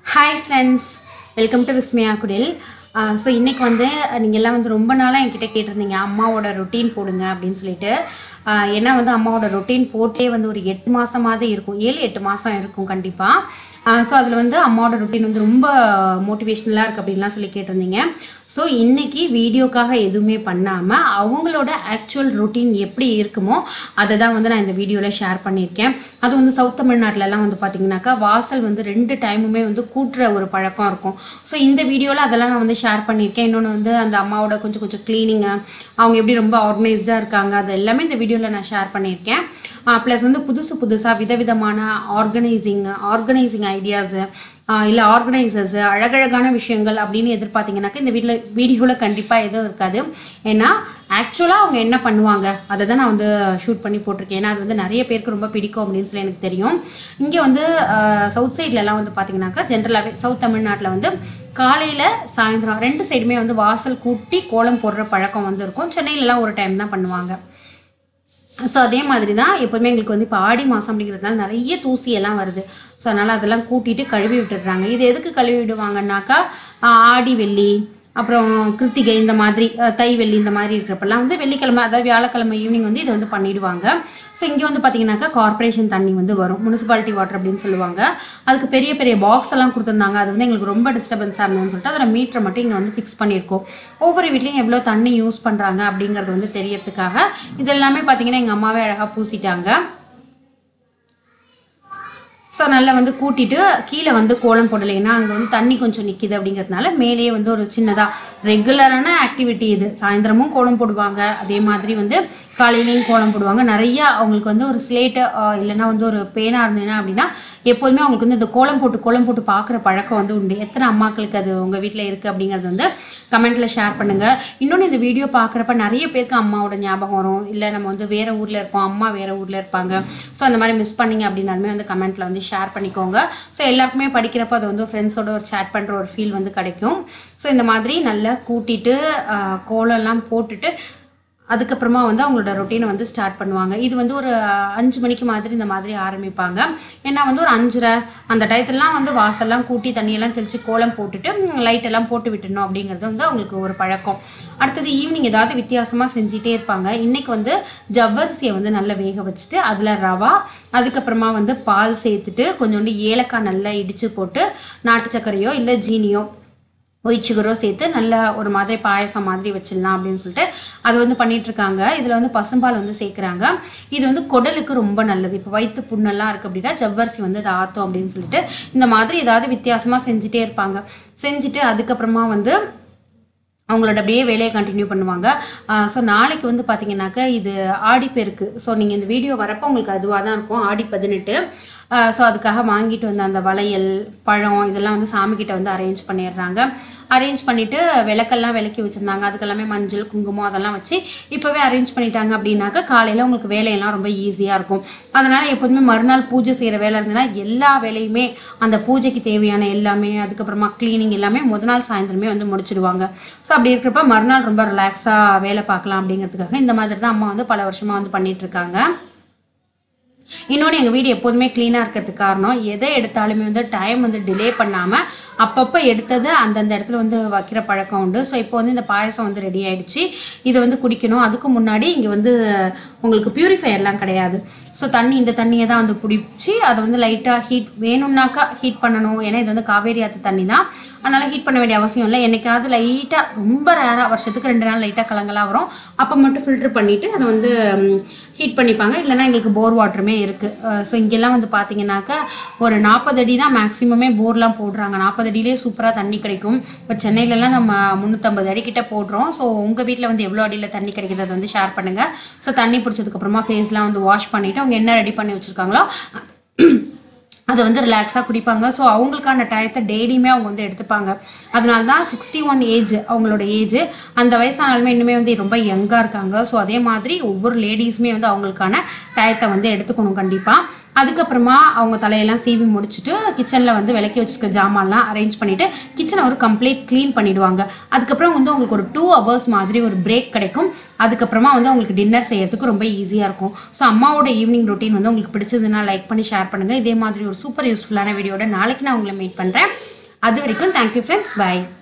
hi friends welcome to Vismaya Kudil so இன்றைக்கி வந்து நீங்கள் எல்லாம் வந்து ரொம்ப நாளாக என்கிட்ட கேட்டிருந்தீங்க அம்மாவோட ரொட்டீன் போடுங்க அப்படின்னு சொல்லிட்டு ஆஹ் ஏன்னா வந்து அம்மாவோட ரொட்டீன் போட்டே வந்து ஒரு எட்டு மாதமாவது இருக்கும் ஏழு எட்டு மாதம் இருக்கும் கண்டிப்பாக ஸோ அதில் வந்து அம்மாவோட ரொட்டீன் வந்து ரொம்ப மோட்டிவேஷ்னலாக இருக்குது அப்படின்லாம் சொல்லி கேட்டிருந்தீங்க ஸோ இன்றைக்கி வீடியோக்காக எதுவுமே பண்ணாமல் அவங்களோட ஆக்சுவல் ரொட்டீன் எப்படி இருக்குமோ அதை தான் வந்து நான் இந்த வீடியோவில் ஷேர் பண்ணியிருக்கேன் அது வந்து சவுத் தமிழ்நாட்டிலலாம் வந்து பார்த்தீங்கன்னாக்கா வாசல் வந்து ரெண்டு டைமுமே வந்து கூட்டுற ஒரு பழக்கம் இருக்கும் ஸோ இந்த வீடியோவில் அதெல்லாம் நான் வந்து ஷேர் பண்ணியிருக்கேன் இன்னொன்று வந்து அந்த அம்மாவோட கொஞ்சம் கொஞ்சம் க்ளீனிங்கு அவங்க எப்படி ரொம்ப ஆர்கனைஸ்டாக இருக்காங்க அது எல்லாமே இந்த வீடியோவில் நான் ஷேர் பண்ணியிருக்கேன் ப்ளஸ் வந்து புதுசு புதுசாக விதவிதமான ஆர்கனைசிங் ஆர்கனைசிங் ஐடியாஸு இல்லை ஆர்கனைசர்ஸ் அழகழகான விஷயங்கள் அப்படின்னு எதிர்பார்த்தீங்கன்னாக்கா இந்த வீட்டில் வீடியோவில் கண்டிப்பாக எதுவும் இருக்காது ஏன்னா ஆக்சுவலாக அவங்க என்ன பண்ணுவாங்க அதை தான் நான் வந்து ஷூட் பண்ணி போட்டிருக்கேன் ஏன்னா அது வந்து நிறைய பேருக்கு ரொம்ப பிடிக்கும் அப்படின்னு சொல்லி எனக்கு தெரியும் இங்கே வந்து சவுத் சைட்லலாம் வந்து பார்த்தீங்கன்னாக்கா ஜென்ரலாகவே சவுத் தமிழ்நாட்டில் வந்து காலையில் சாயந்தரம் ரெண்டு சைடுமே வந்து வாசல் கூட்டி கோலம் போடுற பழக்கம் வந்து இருக்கும் சென்னையிலலாம் ஒரு டைம் தான் பண்ணுவாங்க ஸோ அதே மாதிரி தான் எப்போதுமே எங்களுக்கு வந்து இப்போ ஆடி மாதம் அப்படிங்கிறதுனால நிறைய தூசி எல்லாம் வருது ஸோ அதனால் அதெல்லாம் கூட்டிட்டு கழுவி விட்டுடுறாங்க இது எதுக்கு கழுவி விடுவாங்கன்னாக்கா ஆஹ் ஆடி வெள்ளி அப்புறம் கிருத்திகை இந்த மாதிரி அஹ் தை வெள்ளி இந்த மாதிரி இருக்கிறப்பெல்லாம் வந்து வெள்ளிக்கிழமை அதாவது வியாழக்கிழமை ஈவினிங் வந்து இதை வந்து பண்ணிடுவாங்க ஸோ இங்கே வந்து பார்த்தீங்கன்னாக்கா கார்ப்பரேஷன் தண்ணி வந்து வரும் முனிசிபாலிட்டி வாட்டர் அப்படின்னு சொல்லுவாங்க அதுக்கு பெரிய பெரிய பாக்ஸ் எல்லாம் கொடுத்துருந்தாங்க அது வந்து எங்களுக்கு ரொம்ப டிஸ்டர்பன்ஸாக இருந்ததுன்னு சொல்லிட்டு அதில் மீட்டரை மட்டும் இங்கே வந்து ஃபிக்ஸ் பண்ணியிருக்கோம் ஒவ்வொரு வீட்லேயும் எவ்வளோ தண்ணி யூஸ் பண்ணுறாங்க அப்படிங்கிறது வந்து தெரியறதுக்காக இது எல்லாமே பார்த்தீங்கன்னா எங்கள் அம்மாவே அழகாக பூசிட்டாங்க ஸோ நல்லா வந்து கூட்டிட்டு கீழே வந்து கோலம் போடலை ஏன்னா அங்கே வந்து தண்ணி கொஞ்சம் நிற்கிது அப்படிங்கிறதுனால மேலேயே வந்து ஒரு சின்னதாக ரெகுலரான ஆக்டிவிட்டி இது சாயந்தரமும் கோலம் போடுவாங்க அதே மாதிரி வந்து காலையிலையும் கோலம் போடுவாங்க நிறைய அவங்களுக்கு வந்து ஒரு ஸ்லேட்டு இல்லைன்னா வந்து ஒரு பேனாக இருந்ததுன்னா அப்படின்னா எப்போதுமே அவங்களுக்கு வந்து இந்த கோலம் போட்டு கோலம் போட்டு பார்க்குற பழக்கம் வந்து உண்டு எத்தனை அம்மாக்களுக்கு அது உங்கள் வீட்டில் இருக்குது அப்படிங்கிறது வந்து கமெண்ட்டில் ஷேர் பண்ணுங்கள் இன்னொன்று இந்த வீடியோ பார்க்குறப்ப நிறைய பேருக்கு அம்மாவோட ஞாபகம் வரும் இல்லை நம்ம வந்து வேறு ஊரில் இருப்போம் அம்மா வேறு ஊரில் இருப்பாங்க ஸோ அந்த மாதிரி மிஸ் பண்ணீங்க அப்படின்னாலுமே வந்து கமெண்ட்டில் வந்து ஷேர் பண்ணிக்கோங்க ஸோ எல்லாருக்குமே படிக்கிறப்ப அது வந்து ஃப்ரெண்ட்ஸோட ஒரு சேட் பண்ணுற ஒரு ஃபீல் வந்து கிடைக்கும் ஸோ இந்த மாதிரி நல்லா கூட்டிட்டு ஆஹ், கோலம்லாம் போட்டுட்டு அதுக்கப்புறமா வந்து அவங்களோட ரொட்டீனை வந்து ஸ்டார்ட் பண்ணுவாங்க இது வந்து ஒரு அஞ்சு மணிக்கு மாதிரி இந்த மாதிரி ஆரம்பிப்பாங்க ஏன்னா வந்து ஒரு அஞ்சரை அந்த டயத்துலலாம் வந்து வாசல்லாம் கூட்டி தண்ணியெல்லாம் தெளித்து கோலம் போட்டுட்டு லைட் எல்லாம் போட்டு விட்டுடணும் அப்படிங்கிறது வந்து அவங்களுக்கு ஒரு பழக்கம் அடுத்தது ஈவினிங் ஏதாவது வித்தியாசமாக செஞ்சிட்டே இருப்பாங்க இன்னைக்கு வந்து ஜவ்வரிசியை வந்து நல்லா வேக வச்சுட்டு அதில் ரவா அதுக்கப்புறமா வந்து பால் சேர்த்துட்டு கொஞ்சோண்டு ஏலக்காய் நல்லா இடித்து போட்டு நாட்டு சர்க்கரையோ இல்லை ஜீனியோ ஒயிட் சுகரோ சேர்த்து நல்லா ஒரு மாதிரி பாயசம் மாதிரி வச்சிடலாம் அப்படின்னு சொல்லிட்டு அது வந்து பண்ணிட்டு இருக்காங்க இதில் வந்து பசும்பால் வந்து சேர்க்குறாங்க இது வந்து குடலுக்கு ரொம்ப நல்லது இப்போ வயிற்று புண்ணெல்லாம் இருக்குது அப்படின்னா ஜவ்வரிசி வந்து அதை ஆற்றும் அப்படின்னு சொல்லிட்டு இந்த மாதிரி ஏதாவது வித்தியாசமாக செஞ்சுட்டே இருப்பாங்க செஞ்சுட்டு அதுக்கப்புறமா வந்து அவங்களோட அப்படியே வேலையை கண்டினியூ பண்ணுவாங்க ஸோ நாளைக்கு வந்து பார்த்தீங்கன்னாக்கா இது ஆடிப்பெருக்கு ஸோ நீங்கள் இந்த வீடியோ வரப்போ உங்களுக்கு அதுவாக தான் இருக்கும் ஆடி பதினெட்டு ஸோ அதுக்காக வாங்கிட்டு வந்த அந்த வளையல் பழம் இதெல்லாம் வந்து சாமிக்கிட்ட வந்து அரேஞ்ச் பண்ணிடுறாங்க அரேஞ்ச் பண்ணிவிட்டு விளக்கெல்லாம் விளக்கி வச்சுருந்தாங்க அதுக்கெல்லாமே மஞ்சள் குங்குமம் அதெல்லாம் வச்சு இப்போவே அரேஞ்ச் பண்ணிட்டாங்க அப்படின்னாக்கா காலையில் உங்களுக்கு வேலையெல்லாம் ரொம்ப ஈஸியாக இருக்கும் அதனால் எப்போதுமே மறுநாள் பூஜை செய்கிற வேலை இருந்ததுன்னா எல்லா வேலையுமே அந்த பூஜைக்கு தேவையான எல்லாமே அதுக்கப்புறமா க்ளீனிங் எல்லாமே முத நாள் சாயந்தரமே வந்து முடிச்சிடுவாங்க ஸோ அப்படி இருக்கிறப்ப மறுநாள் ரொம்ப ரிலாக்ஸாக வேலை பார்க்கலாம் அப்படிங்கிறதுக்காக இந்த மாதிரி தான் அம்மா வந்து பல வருஷமாக வந்து பண்ணிட்டு இருக்காங்க இன்னொன்று எங்கள் வீடு எப்போதுமே க்ளீனாக இருக்கிறதுக்கு காரணம் எதை எடுத்தாலுமே வந்து டைம் வந்து டிலே பண்ணாமல் அப்பப்போ எடுத்தது அந்தந்த இடத்துல வந்து வைக்கிற பழக்கம் உண்டு ஸோ இப்போ வந்து இந்த பாயசம் வந்து ரெடி ஆயிடுச்சு இதை வந்து குடிக்கணும் அதுக்கு முன்னாடி இங்கே வந்து உங்களுக்கு பியூரிஃபையர்லாம் கிடையாது ஸோ தண்ணி இந்த தண்ணியை தான் வந்து பிடிச்சி அதை வந்து லைட்டாக ஹீட் வேணும்னாக்கா ஹீட் பண்ணணும் ஏன்னா இது வந்து காவேரி ஆற்று தண்ணி தான் அதனால் ஹீட் பண்ண வேண்டிய அவசியம் இல்லை என்னைக்காவது லைட்டாக ரொம்ப ரேராக வருஷத்துக்கு ரெண்டு நாள் லைட்டாக கலங்கலாக வரும் அப்போ மட்டும் ஃபில்டர் பண்ணிவிட்டு அதை வந்து ஹீட் பண்ணிப்பாங்க இல்லைன்னா எங்களுக்கு போர் வாட்டருமே இருக்குது ஸோ இங்கெல்லாம் வந்து பார்த்தீங்கன்னாக்கா ஒரு நாற்பது அடி தான் மேக்ஸிமமே போர்லாம் போடுறாங்க நாற்பது அடியிலே சூப்பராக தண்ணி கிடைக்கும் இப்போ சென்னையிலலாம் நம்ம முந்நூற்றம்பது அடி கிட்ட போடுறோம் ஸோ உங்கள் வீட்டில் வந்து எவ்வளோ அடியில் தண்ணி கிடைக்குது அதை வந்து ஷேர் பண்ணுங்கள் ஸோ தண்ணி பிடிச்சதுக்கப்புறமா ஃபேஸ்லாம் வந்து வாஷ் பண்ணிவிட்டு அவங்க என்ன ரெடி பண்ணி வச்சுருக்காங்களோ அதை வந்து ரிலாக்ஸாக குடிப்பாங்க ஸோ அவங்களுக்கான டயத்தை டெய்லியுமே அவங்க வந்து எடுத்துப்பாங்க அதனால தான் சிக்ஸ்டி ஒன் ஏஜ் அவங்களோட ஏஜ் அந்த வயசானாலுமே இன்னுமே வந்து ரொம்ப யங்காக இருக்காங்க ஸோ அதே மாதிரி ஒவ்வொரு லேடிஸுமே வந்து அவங்களுக்கான டயத்தை வந்து எடுத்துக்கணும் கண்டிப்பாக அதுக்கப்புறமா அவங்க தலையெல்லாம் சீவி முடிச்சுட்டு கிச்சனில் வந்து விளக்கி வச்சிருக்க ஜாமான்லாம் அரேஞ்ச் பண்ணிவிட்டு கிச்சனை ஒரு கம்ப்ளீட் க்ளீன் பண்ணிடுவாங்க அதுக்கப்புறம் வந்து உங்களுக்கு ஒரு டூ ஹவர்ஸ் மாதிரி ஒரு பிரேக் கிடைக்கும் அதுக்கப்புறமா வந்து உங்களுக்கு டின்னர் செய்யறதுக்கு ரொம்ப ஈஸியாக இருக்கும் ஸோ அம்மாவோட ஈவினிங் ரொட்டீன் வந்து உங்களுக்கு பிடிச்சதுன்னா லைக் பண்ணி ஷேர் பண்ணுங்கள் இதே மாதிரி ஒரு சூப்பர் யூஸ்ஃபுல்லான வீடியோட நாளைக்கு நான் உங்களை மீட் பண்ணுறேன் அது வரைக்கும் தேங்க்யூ ஃப்ரெண்ட்ஸ் பை